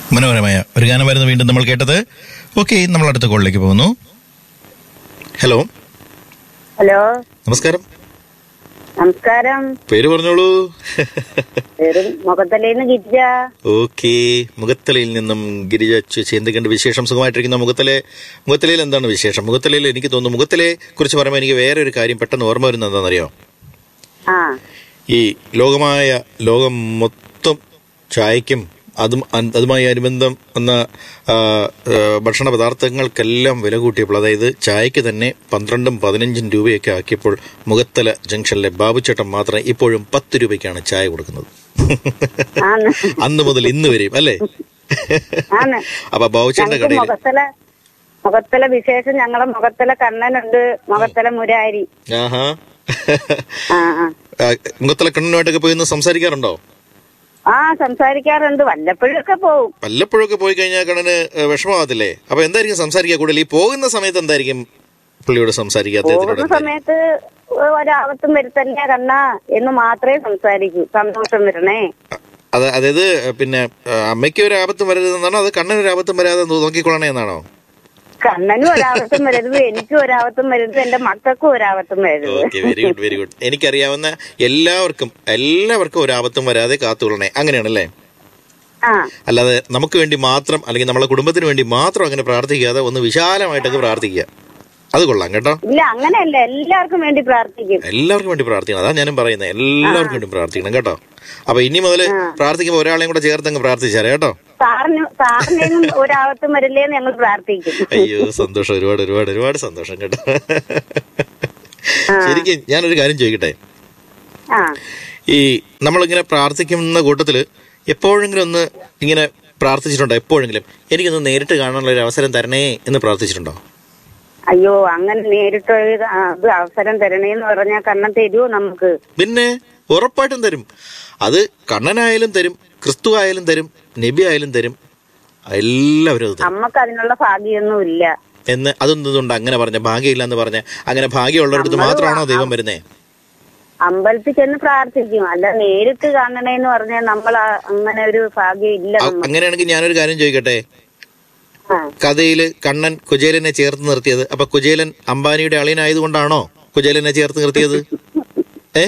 മനോഹരമായ ഒരു ഗാനമായിരുന്നു വീണ്ടും നമ്മൾ കേട്ടത് ഓക്കെ നമ്മൾ അടുത്ത കോളിലേക്ക് പോകുന്നു ഹലോ ഹലോ നമസ്കാരം നമസ്കാരം പേര് പറഞ്ഞോളൂ പേര് മുഖത്തലേന്ന് ഗിരിജ ഓക്കെ മുഖത്തലയിൽ നിന്നും ഗിരിജ ചേച്ചി എന്തൊക്കെയുണ്ട് വിശേഷം സുഖമായിട്ടിരിക്കുന്ന മുഖത്തലെ മുഖത്തലയിൽ എന്താണ് വിശേഷം മുഖത്തലയിൽ എനിക്ക് തോന്നുന്നു മുഖത്തലെ കുറിച്ച് പറയുമ്പോൾ എനിക്ക് വേറെ ഒരു കാര്യം പെട്ടെന്ന് ഓർമ്മ വരുന്നത് എന്താണെന്നറിയോ ആ ഈ ലോകമായ ലോകം മൊത്തം ചായക്കും അതും അൻ- അതുമായി അനുബന്ധം വന്ന ആ, ആ, ഭക്ഷണ പദാർത്ഥങ്ങൾക്കെല്ലാം വില കൂട്ടിയപ്പോൾ അതായത് ചായക്ക് തന്നെ പന്ത്രണ്ടും പതിനഞ്ചും രൂപയൊക്കെ ആക്കിയപ്പോൾ മുഖത്തല ജംഗ്ഷനിലെ ബാബുച്ചേട്ടൻ മാത്രം ഇപ്പോഴും പത്ത് രൂപയ്ക്കാണ് ചായ കൊടുക്കുന്നത് ആന്ന് അന്ന് മുതൽ ഇന്ന് വരെയും അല്ലേ ആന്ന് അപ്പൊ ബാബുച്ചേട്ടന്റെ ഞങ്ങൾക്ക് കടയിൽ മുഖത്തല മുഖത്തല വിശേഷം ഞങ്ങളെ മുഖത്തല കണ്ണനുണ്ട് മുഖത്തല മുരാരി ആഹാ ആ ആ ആ, മുഖത്തല കണ്ണനുമായിട്ടൊക്കെ പോയി ഒന്ന് സംസാരിക്കാറുണ്ടോ ആ സംസാരിക്കാറുണ്ട് വല്ലപ്പോഴൊക്കെ പോവും വല്ലപ്പോഴൊക്കെ പോയി കഴിഞ്ഞാൽ കണ്ണന് ഏഹ്, വിഷമമാകത്തില്ലേ അപ്പൊ എന്തായിരിക്കും സംസാരിക്കുക കൂടുതൽ ഈ പോകുന്ന സമയത്ത് എന്തായിരിക്കും പുള്ളിയോട് സംസാരിക്കുക അദ്ദേഹത്തിനോട് പോകുന്ന എന്തായിരിക്കും? സമയത്ത് ഒരാപത്തും വരുത്തല്ലേ കണ്ണ എന്ന് മാത്രമേ സംസാരിക്കൂ സന്തോഷം വരണേ അത് അതായത് പിന്നെ ഏഹ്, അമ്മയ്ക്ക് ഒരു ആപത്തും വരരുതെന്നാണോ അത് കണ്ണന് ഒരു ആപത്തും വരാതെ നോ- നോക്കിക്കൊള്ളണേ എന്നാണോ കണ്ണനും ഒരാപത്തും വരരുത് എനിക്കും ഒരാപത്തും വരരുത് എന്റെ മക്കൾക്കും ഒരാപത്തും വരരുത് okay very good very good എനിക്കറിയാവുന്ന എല്ലാവർക്കും എല്ലാവർക്കും ഒരു ആപത്തും വരാതെ കാത്തുകൊള്ളണേ അങ്ങനെയാണല്ലേ ആ അല്ലാതെ നമുക്ക് വേണ്ടി മാത്രം അല്ലെങ്കിൽ നമ്മളെ കുടുംബത്തിന് വേണ്ടി മാത്രം അങ്ങനെ പ്രാർത്ഥിക്കാതെ ഒന്ന് വിശാലമായിട്ടൊക്കെ പ്രാർത്ഥിക്കുക അത് കൊള്ളാം കേട്ടോ ഇല്ല അങ്ങനെയല്ല എല്ലാവർക്കും വേണ്ടി പ്രാർത്ഥിക്കും എല്ലാവർക്കും വേണ്ടി പ്രാർത്ഥിക്കണം അതാ ഞാനും പറയുന്നത് എല്ലാവർക്കും വേണ്ടി പ്രാർത്ഥിക്കണം കേട്ടോ അപ്പൊ ഇനി മുതൽ പ്രാർത്ഥിക്കുമ്പോൾ ഒരാളെയും കൂടെ ചേർത്തങ്ങ് പ്രാർത്ഥിച്ചാലേ കേട്ടോ സാറിന് സാറിനും ഒരാപത്തും വരില്ലേന്ന് ഞങ്ങൾ പ്രാർത്ഥിക്കും അയ്യോ സന്തോഷം ഒരുപാട് ഒരുപാട് ഒരുപാട് സന്തോഷം കേട്ടോ ശരിക്കും ഞാനൊരു കാര്യം ചോദിക്കട്ടെ ആ ഈ നമ്മളിങ്ങനെ പ്രാർത്ഥിക്കുന്ന കൂട്ടത്തില് എപ്പോഴെങ്കിലും ഒന്ന് ഇങ്ങനെ പ്രാർത്ഥിച്ചിട്ടുണ്ടോ എപ്പോഴെങ്കിലും എനിക്കൊന്ന് നേരിട്ട് കാണാനുള്ള ഒരു അവസരം തരണേ എന്ന് പ്രാർത്ഥിച്ചിട്ടുണ്ടോ അയ്യോ അങ്ങനെ നേരിട്ട് ഒരു ആ, ഇത് അവസരം തരണേന്ന് പറഞ്ഞാൽ കണ്ണം തരുമോ നമുക്ക് പിന്നെ ഉറപ്പായിട്ടും തരും അത് കണ്ണനായാലും തരും ക്രിസ്തു ആയാലും തരും നബി ആയാലും തരും എല്ലാവരും അത് തരും നമ്മക്ക് അതിനുള്ള ഭാഗ്യമൊന്നും ഇല്ല എന്ന് അതൊന്നുകൊണ്ട് അങ്ങനെ പറഞ്ഞ ഭാഗ്യമില്ല എന്ന് പറഞ്ഞ അങ്ങനെ ഭാഗ്യമുള്ളവരടുത്ത് മാത്രമാണോ ദൈവം വരുന്നേ അമ്പലത്തിൽ ചെന്ന് പ്രാർത്ഥിക്കും അല്ല നേരിട്ട് കാണണേന്ന് പറഞ്ഞാൽ നമ്മൾ ആ- അങ്ങനെ ഒരു ഭാഗ്യം ഇല്ല അ- നമുക്ക് അങ്ങനെയാണെങ്കിൽ ഞാനൊരു കാര്യം ചോദിക്കട്ടെ ആ. കഥയില് കണ്ണൻ കുചേലനെ ചേർത്ത് നിർത്തിയത് അപ്പൊ കുചേലൻ അംബാനിയുടെ അളിയനായതുകൊണ്ടാണോ കുചേലനെ ചേർത്ത് നിർത്തിയത് ഏ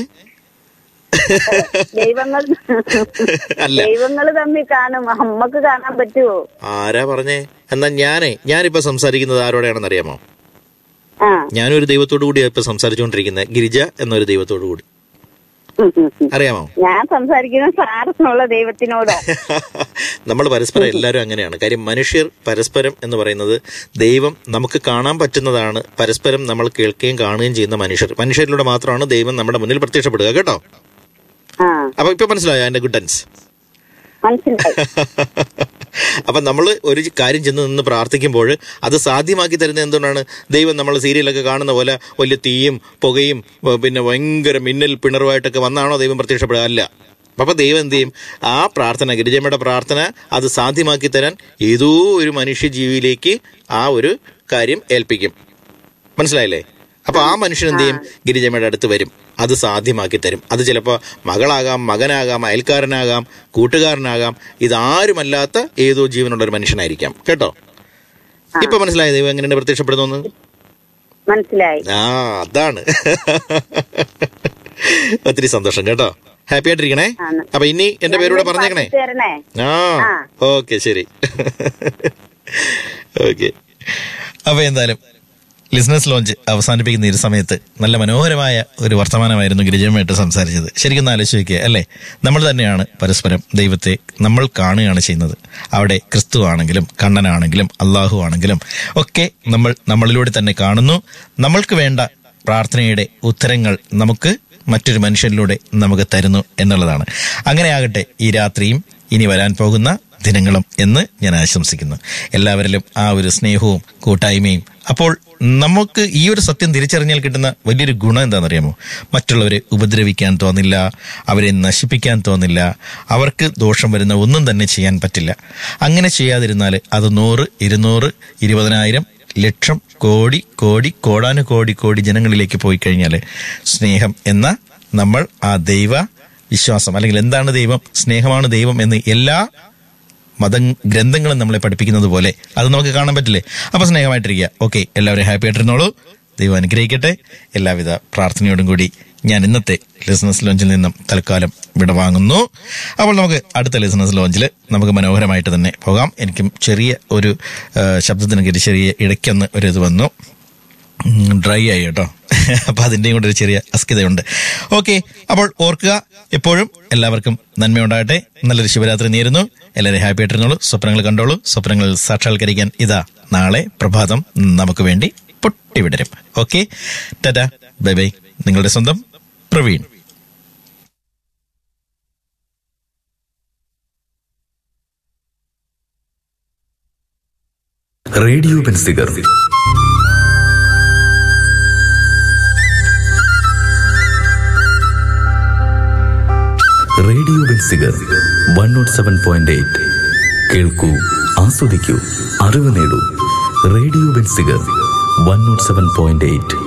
ദൈവങ്ങൾ അല്ല ദൈവങ്ങൾ തമ്മിൽ കാണും നമ്മക്ക് കാണാൻ പറ്റുമോ ആരാ പറഞ്ഞേ എന്നാ ഞാനേ ഞാനിപ്പോ സംസാരിക്കുന്നത് ആരോടെയാണെന്ന് അറിയാമോ ആ ഞാനൊരു ദൈവത്തോടു കൂടി ഇപ്പൊ സംസാരിച്ചുകൊണ്ടിരിക്കുന്നത് ഗിരിജ എന്നൊരു ദൈവത്തോടു കൂടി ഉം, ഉം, ഉം. അറിയാമോ ഞാൻ സംസാരിക്കുന്ന സാറെന്നുള്ള ദൈവത്തിനോടാ നമ്മൾ പരസ്പരം എല്ലാവരും അങ്ങനെയാണ് കാര്യം മനുഷ്യർ പരസ്പരം എന്ന് പറയുന്നത് ദൈവം നമുക്ക് കാണാൻ പറ്റുന്നതാണ് പരസ്പരം നമ്മൾ കേൾക്കുകയും കാണുകയും ചെയ്യുന്ന മനുഷ്യർ മനുഷ്യരിലൂടെ മാത്രമാണ് ദൈവം നമ്മുടെ മുന്നിൽ പ്രത്യക്ഷപ്പെടുക കേട്ടോ ആ അപ്പൊ ഇപ്പൊ മനസ്സിലായോ എന്റെ ഗുഡൻസ് മനസ്സിലായി അപ്പൊ നമ്മൾ ഒരു കാര്യം ചെന്ന് നിന്ന് പ്രാർത്ഥിക്കുമ്പോൾ അത് സാധ്യമാക്കി തരുന്നത് എന്തുകൊണ്ടാണ് ദൈവം നമ്മൾ സീരിയലൊക്കെ കാണുന്ന പോലെ വലിയ തീയും പുകയും ഏ, പിന്നെ ഭയങ്കര മിന്നൽ പിണറുമായിട്ടൊക്കെ വന്നാണോ ദൈവം പ്രത്യക്ഷപ്പെടുക അല്ല അപ്പൊ ദൈവം എന്ത് ചെയ്യും ആ പ്രാർത്ഥന ഗിരിജമ്മയുടെ പ്രാർത്ഥന അത് സാധ്യമാക്കി തരാൻ ഏതോ ഒരു മനുഷ്യജീവിയിലേക്ക് ആ ഒരു കാര്യം ഏൽപ്പിക്കും മനസ്സിലായില്ലേ അപ്പൊ ആ മനുഷ്യൻ എന്ത് ചെയ്യും ഗിരിജമ്മയുടെ അടുത്ത് വരും അത് സാധ്യമാക്കി തരും അത് ചിലപ്പോൾ മകളാകാം മകനാകാം അയൽക്കാരനാകാം കൂട്ടുകാരനാകാം ഇതാരുമല്ലാത്ത ഏതോ ജീവനുള്ള ഒരു മനുഷ്യനായിരിക്കാം കേട്ടോ ഇപ്പൊ മനസ്സിലായ ദൈവം എങ്ങനെയാണ് പ്രത്യക്ഷപ്പെടുന്നു മനസ്സിലായി ആ അതാണ് ഒത്തിരി സന്തോഷം കേട്ടോ ഹാപ്പി ആയിട്ടിരിക്കണേ ആണ്. അപ്പൊ ഇനി എന്റെ പേരൂടെ പറഞ്ഞേക്കണേ തരണേ ആ ആ. ഓക്കെ ശരി ഓക്കെ അപ്പൊ എന്തായാലും ലിസ്നസ് ലോഞ്ച് അവസാനിപ്പിക്കുന്ന ഈ ഒരു സമയത്ത് നല്ല മനോഹരമായ ഒരു വർത്തമാനമായിരുന്നു ഗിരിജമ്മയായിട്ട് സംസാരിച്ചത് ശരിക്കും ഒന്ന് ആലോചിച്ച് നോക്കിയ അല്ലേ നമ്മൾ തന്നെയാണ് പരസ്പരം ദൈവത്തെ നമ്മൾ കാണുകയാണ് ചെയ്യുന്നത് അവിടെ ക്രിസ്തു ആണെങ്കിലും കണ്ണനാണെങ്കിലും അള്ളാഹു ആണെങ്കിലും ഒക്കെ നമ്മൾ നമ്മളിലൂടെ തന്നെ കാണുന്നു നമ്മൾക്ക് വേണ്ട പ്രാർത്ഥനയുടെ ഉത്തരങ്ങൾ നമുക്ക് മറ്റൊരു മനുഷ്യരിലൂടെ നമുക്ക് തരുന്നു എന്നുള്ളതാണ് അങ്ങനെ ആകട്ടെ ഈ രാത്രിയും ഇനി വരാൻ പോകുന്ന ദിനങ്ങളും എന്ന് ഞാൻ ആശംസിക്കുന്നു എല്ലാവരിലും ആ ഒരു സ്നേഹവും കൂട്ടായ്മയും അപ്പോൾ നമുക്ക് ഈ ഒരു സത്യം തിരിച്ചറിഞ്ഞാൽ കിട്ടുന്ന വലിയൊരു ഗുണം എന്താണെന്നറിയാമോ മറ്റുള്ളവരെ ഉപദ്രവിക്കാൻ തോന്നില്ല അവരെ നശിപ്പിക്കാൻ തോന്നില്ല അവർക്ക് ദോഷം വരുന്ന ഒന്നും തന്നെ ചെയ്യാൻ പറ്റില്ല അങ്ങനെ ചെയ്യാതിരുന്നാൽ അത് നൂറ് ഇരുന്നൂറ് ഇരുപതിനായിരം ലക്ഷം കോടി കോടി കോടാനു കോടി കോടി ജനങ്ങളിലേക്ക് പോയി കഴിഞ്ഞാൽ സ്നേഹം എന്ന നമ്മൾ ആ ദൈവ വിശ്വാസം അല്ലെങ്കിൽ എന്താണ് ദൈവം സ്നേഹമാണ് ദൈവം എന്ന് എല്ലാ മത ഗ്രന്ഥങ്ങളും നമ്മളെ പഠിപ്പിക്കുന്നത് പോലെ അത് നമുക്ക് കാണാൻ പറ്റില്ലേ അപ്പൊ സ്നേഹമായിട്ടിരിക്കുക ഓക്കെ എല്ലാവരും ഹാപ്പി ആയിട്ടിരുന്നോളൂ ദൈവം അനുഗ്രഹിക്കട്ടെ എല്ലാവിധ പ്രാർത്ഥനയോടും കൂടി ഞാൻ ഇന്നത്തെ ലിസണസ് ലോഞ്ചിൽ നിന്നും തൽക്കാലം വിടവാങ്ങുന്നു അപ്പോൾ നമുക്ക് അടുത്ത ലിസണസ് ലോഞ്ചിൽ നമുക്ക് മനോഹരമായിട്ട് തന്നെ പോകാം എനിക്കും ചെറിയ ഒരു ആ, ശബ്ദത്തിനൊക്കെ ഒരു ചെറിയ ഇടയ്ക്കൊന്ന് ഒരു ഇത് വന്നു ഡ്രൈ ആയി കേട്ടോ അപ്പൊ അതിന്റെയും കൂടെ ഒരു ചെറിയ അസ്കിതയുണ്ട് ഓക്കെ അപ്പോൾ ഓർക്കുക എപ്പോഴും എല്ലാവർക്കും നന്മയുണ്ടാകട്ടെ നല്ലൊരു ശിവരാത്രി നേരുന്നു എല്ലാവരും ഹാപ്പി ആയിട്ടിരുന്നോളൂ സ്വപ്നങ്ങൾ കണ്ടോളൂ സ്വപ്നങ്ങൾ സാക്ഷാത്കരിക്കാൻ ഇതാ നാളെ പ്രഭാതം നമുക്ക് വേണ്ടി പൊട്ടിവിടരും ഓക്കെ ടാറ്റ ബൈ ബൈ നിങ്ങളുടെ സ്വന്തം Praveen radio Benziger radio Benziger one nought seven point eight കേൾക്കൂ ആസ്വദിക്കൂ അറിവ് നേടൂ radio Benziger one nought seven point eight